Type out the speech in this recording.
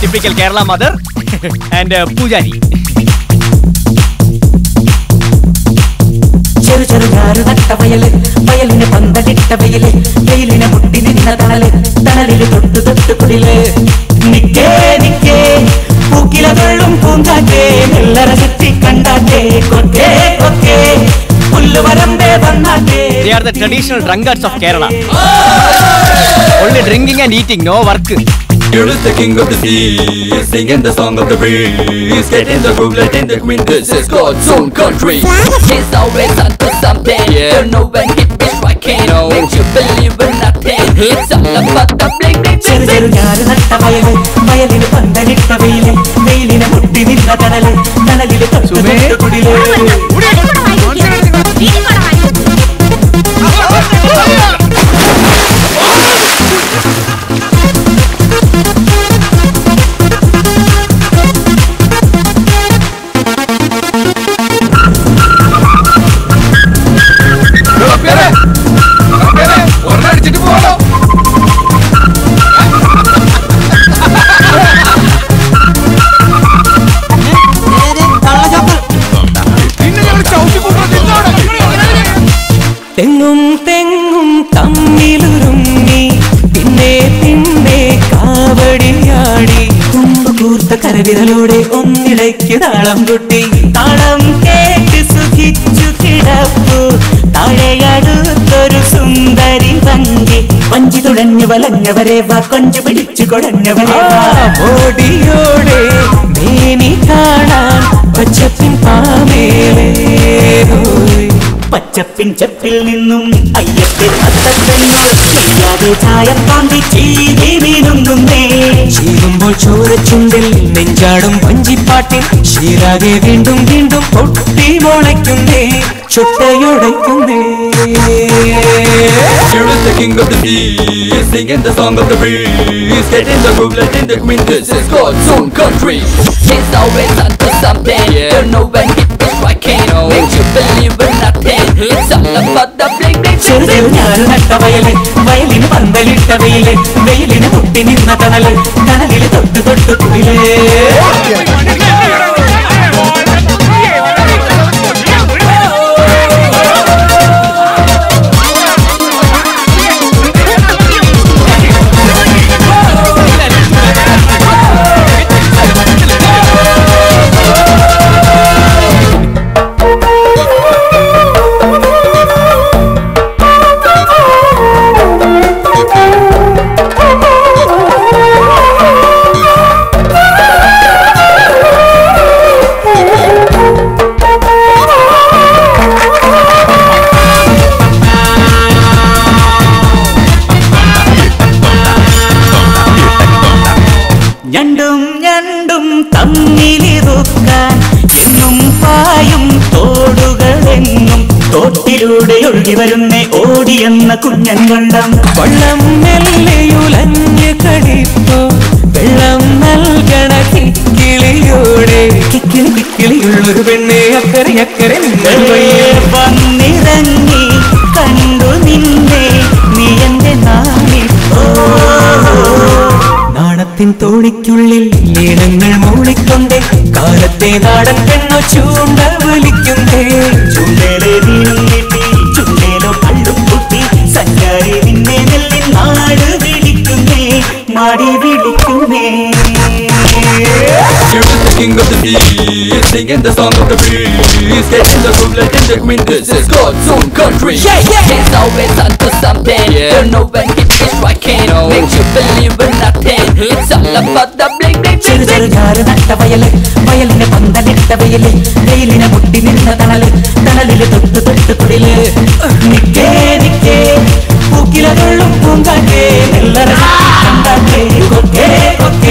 Typical Kerala mother and പൂജാരി ചെറു ചെറുകാരു നട്ട വയല് വയലിന് പന്തലിട്ട വെയില് വെയിലിനെ മുട്ടി നിന്ന തണല് തണലില് തൊട്ടു തൊട്ടു കുടില് നിക്കേ നിക്കേ പൂക്കിലകളും പൂങ്കാറ്റേ നെല്ലറ ചുറ്റി കണ്ടാറ്റേ കൊക്കേ കൊക്കേ പുല്ലുവരമ്പേ വന്നാറ്റേ They are the traditional drunkards of Kerala. Only drinking and eating, no work. Here is the king of the sea, singing the song of the breeze. Get in the groove, let in the queen. This is God's own country. He's always onto something. Yeah. Don't know when hit me striking. No. Makes you believe in nothing. It's all about the bling bling ചെറു bling bling. ചെറുകാരു നട്ട വയല് വയലിന് പന്തലിട്ട വെയില് വെയിലിനെ മുട്ടി നിന്ന തണല് തണലില് തൊട്ടു തൊട്ടു കുടില് ഒരെണ്ണടിച്ചിട്ട് പോകണോ പിന്നെ ഞങ്ങൾ ചവിട്ടി തെങ്ങും തെങ്ങും തമ്മിലുരുങ്ങി പിന്നെ പിന്നെ കാവടിയാടി കുമ്പ് കൂർത്ത കരവിരലോടെ ഒന്നിടയ്ക്ക് താളം കൊട്ടി താളം കേട്ട് സുഖിച്ചു കിടപ്പു താഴെയടുത്തൊരു സുന്ദരി വഞ്ചി വഞ്ചി തുഴഞ്ഞു വലഞ്ഞവരെ വാ കൊഞ്ചു പിടിച്ചു കുഴഞ്ഞവരെ ഓടിയോടെ മേനി കാണാൻ പച്ചപ്പിൻ പാമേലേ ഓയ്. പച്ചപ്പിൻ ചെപ്പിൽ നിന്നും അയ്യപ്പിൻ അത്തപ്പെണ്ണോ ചെയ്യാതെ ചായം താണ്ടി ചീതി വീണുന്നേ ചീരുമ്പോൾ ചോരച്ചുണ്ടിൽ നെഞ്ചാടും വഞ്ചിപ്പാട്ടിൽ ശീരാകെ വീണ്ടും വീണ്ടും പൊട്ടി മുളയ്ക്കുന്നേ ചുട്ടയുടയ്ക്കുന്നേ Here is the king of the sea, singing the song of the breeze. Get in the groove, let in the queen. This is God's own country. He's always onto something. Yeah. Don't know when hit me striking. No. Makes you believe in nothing. It's all about the bling bling bling ചെറു bling. ഞാറ് നട്ട വയല് വയലിന് പന്തലിട്ട വെയില് വെയിലിന് മുട്ടി നിന്ന തണല് തണലില് തൊട്ട് തൊട്ട് കുടിലേ ഞണ്ടും ഞണ്ടും തമ്മിലിറുക്കാൻ എന്നും പായും തോടുകളെങ്ങും തോട്ടിലൂടെ ഒഴുകി വരുന്നേ ഓടിയെന്ന കുഞ്ഞൻ വള്ളം വള്ളം മെല്ലെയുലഞ്ഞ് കടിപ്പോ വെള്ളം നൽകണ കിക്കിളിയോടെ കിക്കിളി കിക്കിളിയുള്ളൊരു പെണ്ണെ അക്കരെ അക്കരെ നിങ്ങൾ വന്നിറങ്ങി കണ്ടു നിന്നെ നീ എന്റെ നാളി നാണത്തിൻ തോണിക്കുള്ളിൽ ഈണങ്ങൾ മൂളിക്കൊണ്ടേ കാലത്തെ നാടൻ പെണ്ണോ ചൂണ്ട വലിക്കുന്നേ ചൂണ്ടേലെ വീണും നീട്ടി ചുണ്ടേലോ കള്ളും കുട്ടി സഞ്ചാരി നിന്നെ നെല്ലിൻ നാട് വിളിക്കുന്നേ മാടി വിളിക്കുന്നേ Here is the king of the sea, singing the song of the breeze. Get in the groove, let in the queen. This is God's own country. He's always onto something. Yeah. Don't know when hit me striking. No. Makes you believe in nothing. It's all about the bling bling ചെറു bling bling. ചെറുകാറ് നട്ട വയല് വയലിന് പന്തലിട്ട വെയില് വെയിലിനെ മുട്ടി നിന്ന തണല് തണലില് തൊട്ട് തൊട്ട് കുടില് നിക്കേ നിക്കേ പൂക്കിലകളും പൂങ്കാറ്റേ നെല്ലറ കണ്ടാറ്റേ കൊക്കേ കൊക്കേ